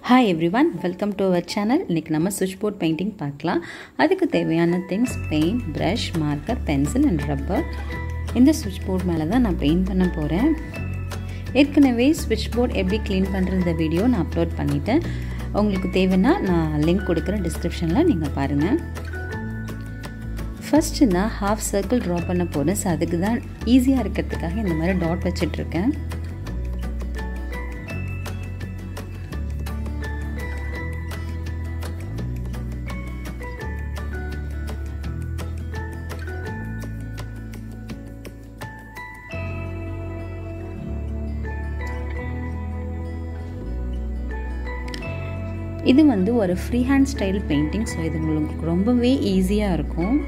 hi everyone welcome to our channel இன்றைக்கி நம்ம switchboard painting பார்க்கலாம் அதுக்கு தேவையான things paint brush marker pencil and rubber இந்த சுவிட்ச் போர்ட் மேலே தான் நான் பெயிண்ட் பண்ண போகிறேன் ஏற்கனவே சுவிட்ச் போர்ட் எப்படி க்ளீன் பண்ணுற வீடியோ நான் அப்லோட் பண்ணிட்டேன் உங்களுக்கு தேவைன்னா நான் லிங்க் கொடுக்குறேன் டிஸ்கிரிப்ஷனில் நீங்கள் பாருங்கள் ஃபஸ்ட்டு நான் ஹாஃப் சர்க்கிள் ட்ரா பண்ண போகிறேன் ஸோ அதுக்கு தான் ஈஸியாக இருக்கிறதுக்காக இந்த மாதிரி டாட் வச்சிட்ருக்கேன் இது வந்து ஒரு free hand style painting so இது உங்களுக்கு ரொம்பவே ஈஸியாக இருக்கும்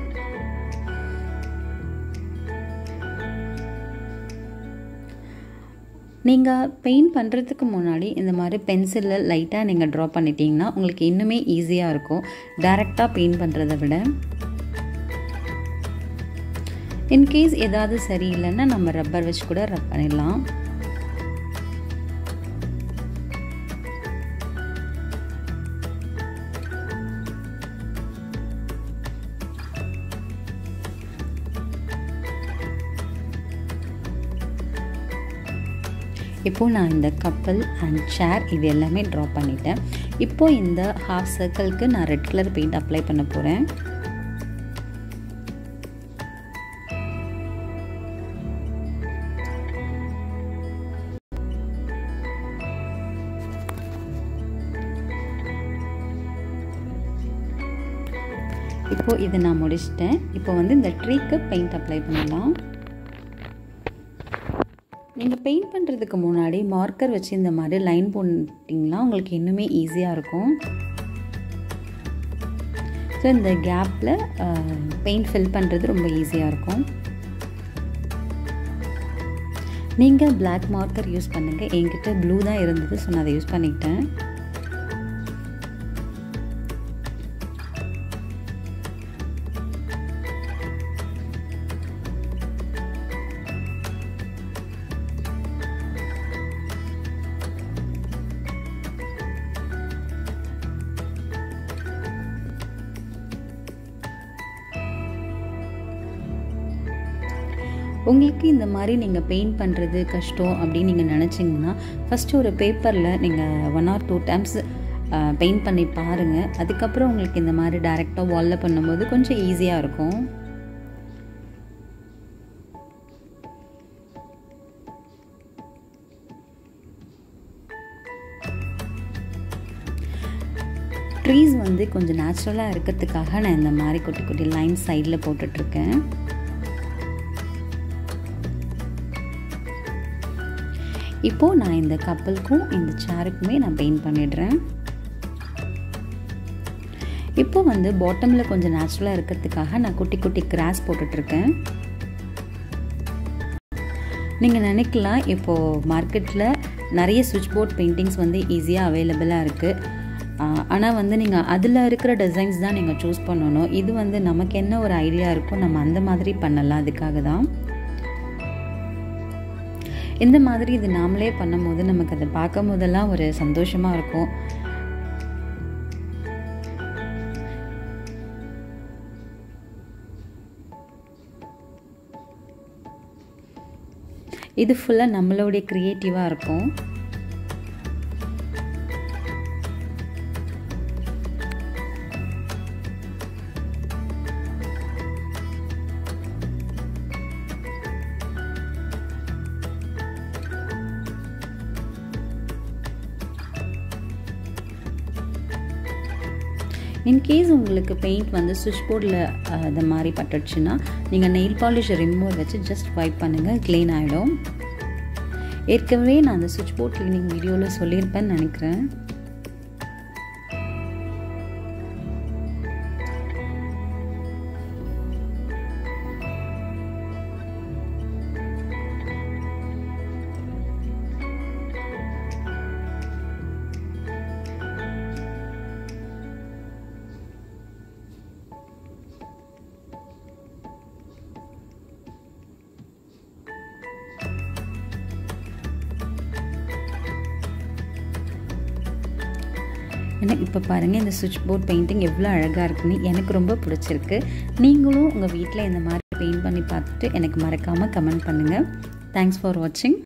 நீங்கள் பெயிண்ட் பண்ணுறதுக்கு முன்னாடி இந்த மாதிரி பென்சிலில் லைட்டாக நீங்கள் ட்ரா பண்ணிட்டீங்கன்னா உங்களுக்கு இன்னுமே ஈஸியாக இருக்கும் டைரெக்டாக பெயிண்ட் பண்ணுறத விட இன்கேஸ் ஏதாவது சரியில்லைன்னா நம்ம ரப்பர் வச்சு கூட ரப் பண்ணிடலாம் இப்போது நான் இந்த கப்பல் அண்ட் சேர் இது எல்லாமே ட்ரா பண்ணிட்டேன் இப்போது இந்த ஹாஃப் சர்க்கிளுக்கு நான் ரெட் கலர் பெயிண்ட் அப்ளை பண்ண போகிறேன் இப்போது இதை நான் முடிச்சிட்டேன் இப்போ வந்து இந்த ட்ரீக்கு பெயிண்ட் அப்ளை பண்ணலாம் நீங்கள் பெயிண்ட் பண்ணுறதுக்கு முன்னாடி மார்க்கர் வச்சு இந்த மாதிரி லைன் போட்டிங்கன்னா உங்களுக்கு இன்னுமே ஈஸியாக இருக்கும் ஸோ இந்த கேப்பில் பெயிண்ட் ஃபில் பண்ணுறது ரொம்ப ஈஸியாக இருக்கும் நீங்கள் பிளாக் மார்க்கர் யூஸ் பண்ணுங்கள் என்கிட்ட ப்ளூ தான் இருந்தது ஸோ நான் அதை யூஸ் பண்ணிக்கிட்டேன் உங்களுக்கு இந்த மாதிரி நீங்கள் பெயிண்ட் பண்ணுறது கஷ்டம் அப்படின்னு நீங்கள் நினச்சிங்கன்னா ஃபஸ்ட்டு ஒரு பேப்பரில் நீங்கள் one or two times paint பண்ணி பாருங்கள் அதுக்கப்புறம் உங்களுக்கு இந்த மாதிரி டைரெக்டாக வாலில் பண்ணும்போது கொஞ்சம் ஈஸியாக இருக்கும் ட்ரீஸ் வந்து கொஞ்சம் நேச்சுரலாக இருக்கிறதுக்காக நான் இந்த மாதிரி குட்டி குட்டி லைன் சைடில் போட்டுட்ருக்கேன் இப்போது நான் இந்த கப்பலுக்கும் இந்த சேருக்குமே நான் பெயிண்ட் பண்ணிடுறேன் இப்போ வந்து பாட்டமில் கொஞ்சம் நேச்சுரலாக இருக்கிறதுக்காக நான் குட்டி குட்டி கிராஸ் போட்டுட்ருக்கேன் நீங்கள் நினைக்கலாம் இப்போது மார்க்கெட்டில் நிறைய சுவிட்ச் போர்ட் பெயிண்டிங்ஸ் வந்து ஈஸியாக அவைலபிளாக இருக்குது ஆனால் வந்து நீங்கள் அதில் இருக்கிற டிசைன்ஸ் தான் நீங்கள் சூஸ் பண்ணணும் இது வந்து நமக்கு என்ன ஒரு ஐடியா இருக்கோ நம்ம அந்த மாதிரி பண்ணலாம் அதுக்காக தான் இந்த மாதிரி இது நாமளே பண்ணும்போது நமக்கு அதை பார்க்கும் போதெல்லாம் ஒரு சந்தோஷமாக இருக்கும் இது ஃபுல்லாக நம்மளுடைய க்ரியேட்டிவாக இருக்கும் இன்கேஸ் உங்களுக்கு பெயிண்ட் வந்து சுவிட்ச் போர்டில் இந்த மாதிரி பட்டுடுச்சுன்னா நீங்கள் நெயில் பாலிஷ் ரிமூவர் வச்சு ஜஸ்ட் வைப் பண்ணுங்கள் க்ளீன் ஆகிடும் ஏற்கனவே நான் அந்த சுவிட்ச் போர்ட் க்ளீனிங் வீடியோவில் சொல்லியிருப்பேன்னு நினைக்கிறேன் எனக்கு இப்போ பாருங்கள் இந்த சுவிட்ச் போர்ட் பெயிண்டிங் எவ்வளோ அழகாக இருக்குன்னு எனக்கு ரொம்ப பிடிச்சிருக்கு நீங்களும் உங்கள் வீட்டில் இந்த மாதிரி பெயிண்ட் பண்ணி பார்த்துட்டு எனக்கு மறக்காமல் கமெண்ட் பண்ணுங்கள் தேங்க்ஸ் ஃபார் வாட்சிங்